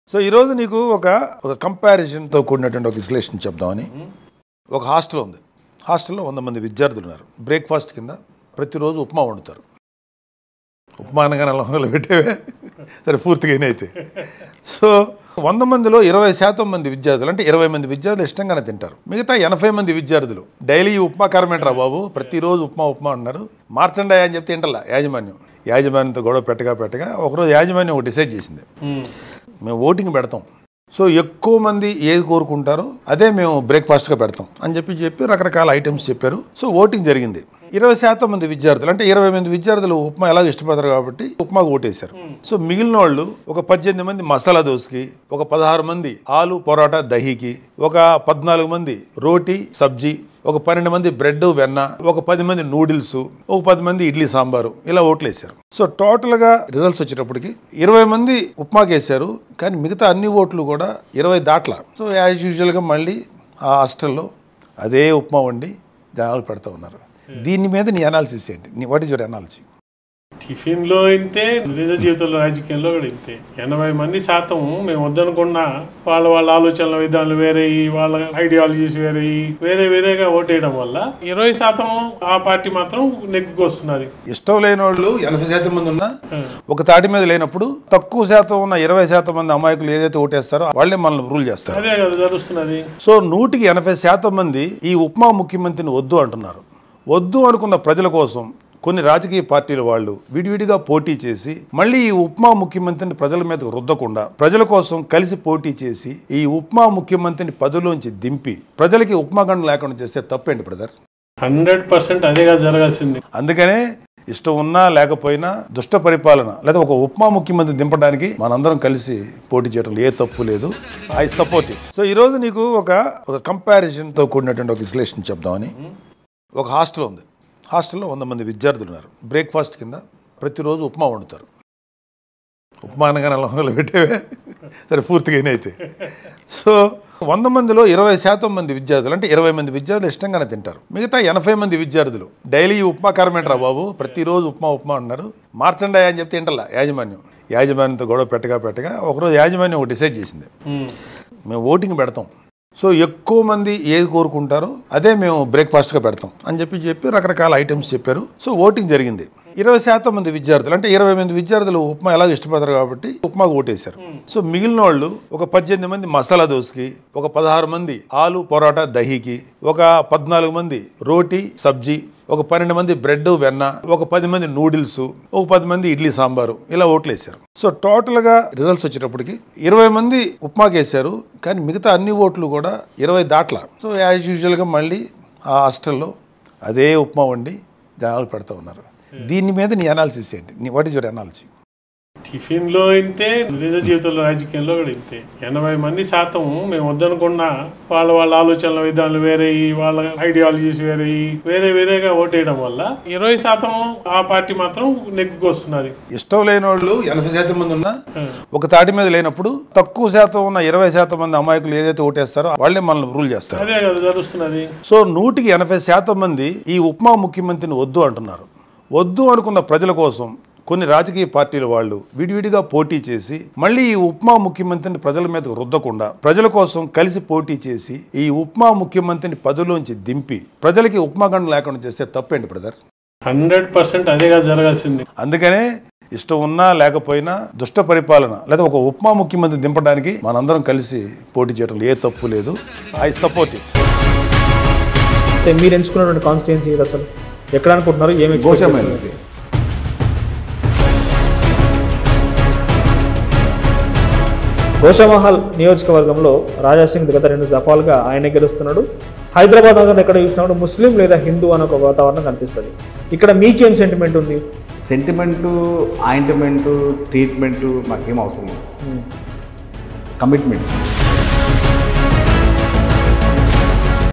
So ఈరోజు నీకు ఒక ఒక కంపారిజన్తో కూడినటువంటి ఒక విశ్లేషణ చెప్దామని ఒక హాస్టల్ ఉంది హాస్టల్లో వంద మంది విద్యార్థులు ఉన్నారు బ్రేక్ఫాస్ట్ కింద ప్రతిరోజు ఉప్మా వండుతారు ఉప్మా అనగానే లవంగాలు పెట్టేవే సరే పూర్తిగా అయితే సో వంద మందిలో ఇరవై శాతం మంది విద్యార్థులు అంటే ఇరవై మంది విద్యార్థులు ఇష్టంగానే తింటారు మిగతా ఎనభై మంది విద్యార్థులు డైలీ ఈ ఉప్మా కారమేంట్రా బాబు ప్రతిరోజు ఉప్మా ఉప్మా అన్నారు మార్చండి అని చెప్తే ఇంటల్లా యాజమాన్యం యాజమాన్యంతో గొడవ పెట్టగా పెట్టగా ఒకరోజు యాజమాన్యం ఒక డిసైడ్ చేసింది మేము ఓటింగ్ పెడతాం సో ఎక్కువ మంది ఏది కోరుకుంటారో అదే మేము బ్రేక్ఫాస్ట్గా పెడతాం అని చెప్పి చెప్పి రకరకాల ఐటమ్స్ చెప్పారు సో ఓటింగ్ జరిగింది ఇరవై శాతం మంది విద్యార్థులు అంటే ఇరవై మంది విద్యార్థులు ఉప్మా ఎలాగో ఇష్టపడతారు కాబట్టి ఉప్మాకు ఓటేశారు సో మిగిలిన వాళ్ళు ఒక పద్దెనిమిది మంది మసాలా దోశకి ఒక పదహారు మంది ఆలు పొరాటా దహీకి ఒక పద్నాలుగు మంది రోటీ సబ్జీ ఒక పన్నెండు మంది బ్రెడ్ వెన్న ఒక పది మంది నూడిల్స్ ఒక పది మంది ఇడ్లీ సాంబారు ఇలా ఓట్లు వేశారు సో టోటల్గా రిజల్ట్స్ వచ్చేటప్పటికి ఇరవై మంది ఉప్మాకి వేశారు కానీ మిగతా అన్ని ఓట్లు కూడా ఇరవై దాట్ల సో యాజ్ యూజువల్గా మళ్ళీ ఆ హాస్టల్లో అదే ఉప్మా వండి జనాలు పెడతా ఉన్నారు దీని మీద నీ అనాలిసిస్ ఏంటి నీ what is your analysis tiffin లో ఇంతే నిజ జీవితంలో రాజకీయంలో కూడా ఇంతే ఎనభై మంది శాతం మేము వద్దనుకున్నా వాళ్ళ వాళ్ళ ఆలోచనల విధానాలు వేరే వాళ్ళ ఐడియాలజీస్ వేరే వేరే వేరేగా ఓటేయడం వల్ల ఇరవై శాతం ఆ పార్టీ మాత్రం నెగ్గుకొస్తున్నది ఇష్టం లేని వాళ్ళు ఎనభై శాతం మంది ఉన్నా ఒక తాటి మీద లేనప్పుడు తక్కువ శాతం ఉన్న ఇరవై శాతం మంది అమాయకులు ఏదైతే ఓటేస్తారో వాళ్ళే మనల్ని రూల్ చేస్తారు అదే కదా జరుగుతున్నది సో నూటికి ఎనభై శాతం మంది ఈ ఉప్మా ముఖ్యమంత్రిని వద్దు అంటున్నారు వద్దు అనుకున్న ప్రజల కోసం కొన్ని రాజకీయ పార్టీల వాళ్ళు విడివిడిగా పోటీ చేసి మళ్ళీ ఈ ఉప్మా ముఖ్యమంత్రిని ప్రజల మీదకు రుద్దకుండా ప్రజల కోసం కలిసి పోటీ చేసి ఈ ఉప్మా ముఖ్యమంత్రిని పదవిలోంచి దింపి ప్రజలకి ఉప్మా గండం లేకుండా చేస్తే తప్పేంటి బ్రదర్ హండ్రెడ్ పర్సెంట్ అదేగా జరగాల్సింది అందుకనే ఇష్టం ఉన్నా లేకపోయినా దుష్ట పరిపాలన లేదా ఒక ఉప్మా ముఖ్యమంత్రి దింపడానికి మనందరం కలిసి పోటీ చేయడంలో ఏ తప్పు లేదు ఐ సపోర్ట్ ఇట్ సో ఈరోజు నీకు ఒక ఒక కంపారిజన్తో కూడినటువంటి ఒక విశ్లేషణ చెప్దామని ఒక హాస్టల్ ఉంది హాస్టల్లో వంద మంది విద్యార్థులు ఉన్నారు బ్రేక్ఫాస్ట్ కింద ప్రతిరోజు ఉప్మా వండుతారు ఉప్మా అనగానే లవంగాలు పెట్టేవే సరే పూర్తిగా అయితే సో వంద మందిలో ఇరవై శాతం మంది విద్యార్థులు అంటే ఇరవై మంది విద్యార్థులు ఇష్టంగానే తింటారు మిగతా ఎనభై మంది విద్యార్థులు డైలీ ఈ ఉప్మా కారమేంట్రా బాబు ప్రతిరోజు ఉప్మా ఉప్మా అన్నారు మార్చండి అని చెప్తే ఇంటల్లా యాజమాన్యం యాజమాన్యంతో గొడవ పెట్టగా పెట్టగా ఒకరోజు యాజమాన్యం ఒక డిసైడ్ చేసింది ఉమ్. మేము ఓటింగ్ పెడతాం సో ఎక్కువ మంది ఏది కోరుకుంటారో అదే మేము బ్రేక్ఫాస్ట్గా పెడతాం అని చెప్పి చెప్పి రకరకాల ఐటమ్స్ చెప్పారు సో ఓటింగ్ జరిగింది ఇరవై శాతం మంది విద్యార్థులు అంటే ఇరవై మంది విద్యార్థులు ఉప్మా ఎలాగో ఇష్టపడతారు కాబట్టి ఉప్మాకు ఓటేశారు సో మిగిలిన వాళ్ళు ఒక పద్దెనిమిది మంది మసాలా దోశకి ఒక పదహారు మంది ఆలు పొరాటా దహీకి ఒక పద్నాలుగు మంది రోటీ సబ్జీ ఒక పన్నెండు మంది బ్రెడ్ వెన్న ఒక పది మంది నూడిల్స్ ఒక పది మంది ఇడ్లీ సాంబారు ఇలా ఓట్లు వేశారు సో టోటల్గా రిజల్ట్స్ వచ్చేటప్పటికి ఇరవై మంది ఉప్మాకి వేశారు కానీ మిగతా అన్ని ఓట్లు కూడా ఇరవై దాట్ల సో యాజ్ యూజువల్గా మళ్ళీ ఆ హాస్టల్లో అదే ఉప్మా వండి జనాలు పెడతా ఉన్నారు దీని మీద నీ అనాలిసిస్ ఏంటి నీ what is your analysis tiffin లో ఇంతే నిజ జీవితంలో రాజకీయంలో కూడా ఇంతే ఎనభై మంది శాతం మేము వద్దనుకున్నా వాళ్ళ వాళ్ళ ఆలోచనల విధానాలు వేరే వాళ్ళ ఐడియాలజీస్ వేరే వేరే వేరేగా ఓటేయడం వల్ల ఇరవై శాతం ఆ పార్టీ మాత్రం నెగ్గుకొస్తున్నది ఇష్టం లేని వాళ్ళు ఎనభై శాతం మంది ఉన్నా ఒక తాటి మీద లేనప్పుడు తక్కువ శాతం ఉన్న ఇరవై శాతం మంది అమాయకులు ఏదైతే ఓటేస్తారో వాళ్ళే మనల్ని రూల్ చేస్తారు అదే కదా జరుగుతున్నది సో నూటికి ఎనభై శాతం మంది ఈ ఉప్మా ముఖ్యమంత్రిని వద్దు అంటున్నారు వద్దు అనుకున్న ప్రజల కోసం కొన్ని రాజకీయ పార్టీల వాళ్ళు విడివిడిగా పోటీ చేసి మళ్ళీ ఈ ఉప్మా ముఖ్యమంత్రిని ప్రజల మీదకు రుద్దకుండా ప్రజల కోసం కలిసి పోటీ చేసి ఈ ఉప్మా ముఖ్యమంత్రిని పదవిలోంచి దింపి ప్రజలకి ఉప్మా గండం లేకుండా చేస్తే తప్పేంటి బ్రదర్ హండ్రెడ్ పర్సెంట్ అదేగా జరగాల్సింది అందుకనే ఇష్టం ఉన్నా లేకపోయినా దుష్ట పరిపాలన లేదా ఒక ఉప్మా ముఖ్యమంత్రి దింపడానికి మనందరం కలిసి పోటీ చేయడంలో ఏ తప్పు లేదు ఐ సపోర్ట్ ఇట్ అయితే మీరు ఎంచుకున్నటువంటి కాన్స్టిట్యున్సీ ఇది అసలు ఎక్కడ అనుకుంటున్నారు ఏమి expect గోషామైనది. చేస్తున్నారు? గోషామహల్ నియోజకవర్గంలో రాజాసింగ్ గత రెండు దఫాలుగా ఆయనే గెలుస్తున్నాడు హైదరాబాద్ నగరం ఎక్కడ చూసినప్పుడు ముస్లిం లేదా హిందూ అనే ఒక వాతావరణం కనిపిస్తుంది ఇక్కడ మీకేం సెంటిమెంట్ ఉంది సెంటిమెంటు ఆయింట్మెంటు ట్రీట్మెంటు మాకేం అవసరం లేదు కమిట్మెంట్